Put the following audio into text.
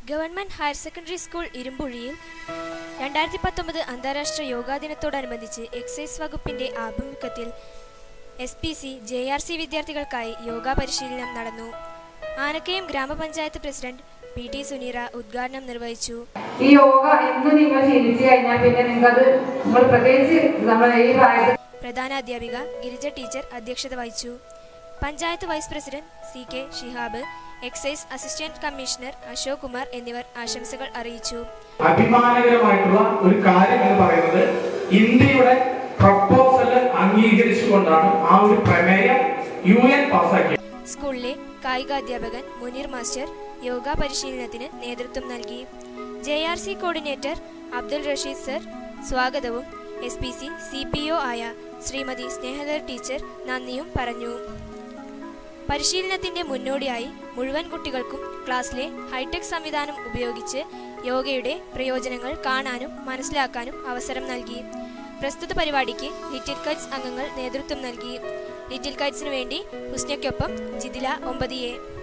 government higher secondary school ഇരുമ്പുഴിയിൽ രണ്ടായിരത്തി പത്തൊമ്പത് അന്താരാഷ്ട്ര യോഗാ ദിനത്തോടനുബന്ധിച്ച് എക്സൈസ് വകുപ്പിന്റെ ആഭിമുഖ്യത്തിൽ S P C J R C വിദ്യാർത്ഥികൾക്കായി യോഗാ പരിശീലനം നടന്നു ആനക്കയം ഗ്രാമപഞ്ചായത്ത് പ്രസിഡന്റ് പി ടി സുനീറ ഉദ്ഘാടനം നിർവഹിച്ചു ഈ യോഗ എന്ന് നിങ്ങൾ ശീലിച്ചു കഴിഞ്ഞാൽ പിന്നെ നിങ്ങൾക്കത് നിങ്ങൾ പ്രത്യേകിച്ച് നമ്മുടെ ഈ പ്രായത്തിൽ പ്രധാന അധ്യാപിക ഗിരിജ ടീച്ചർ അധ്യക്ഷത വഹിച്ചു panchayat vice president C K Shihab excise assistant commissioner Ashok Kumar എന്നിവർ ആശംസകൾ അറിയിച്ചു അഭിമാനകരമായിട്ടുള്ള ഒരു കാര്യം എന്ന് പറയുന്നത് ഇന്ത്യയുടെ പ്രപ്പോസൽ അംഗീകരിച്ചുകൊണ്ടാണ് ആ ഒരു പ്രമേയം യു എൻ പാസാക്കിയത് സ്കൂളിലെ കായികാധ്യാപകൻ മുനീർ മാസ്റ്റർ യോഗ പരിശീലനത്തിന് നേതൃത്വം നൽകി J R C coordinator Abdul Rasheed sir സ്വാഗതവും S P C C P O ആയ ശ്രീമതി സ്നേഹലർ ടീച്ചർ നന്ദിയും പറഞ്ഞു പരിശീലനത്തിന്റെ മുന്നോടിയായി മുഴുവൻ കുട്ടികൾക്കും ക്ലാസ്സിലെ ഹൈടെക് സംവിധാനം ഉപയോഗിച്ച് യോഗയുടെ പ്രയോജനങ്ങൾ കാണാനും മനസ്സിലാക്കാനും അവസരം നൽകി പ്രസ്തുത പരിപാടിക്ക് ലിറ്റിൽ കൈറ്റ്സ് അംഗങ്ങൾ നേതൃത്വം നൽകി ലിറ്റിൽ കൈറ്റ്സിനു വേണ്ടി ഹുസ്നയ്ക്കൊപ്പം ജിതില ഒമ്പത് എ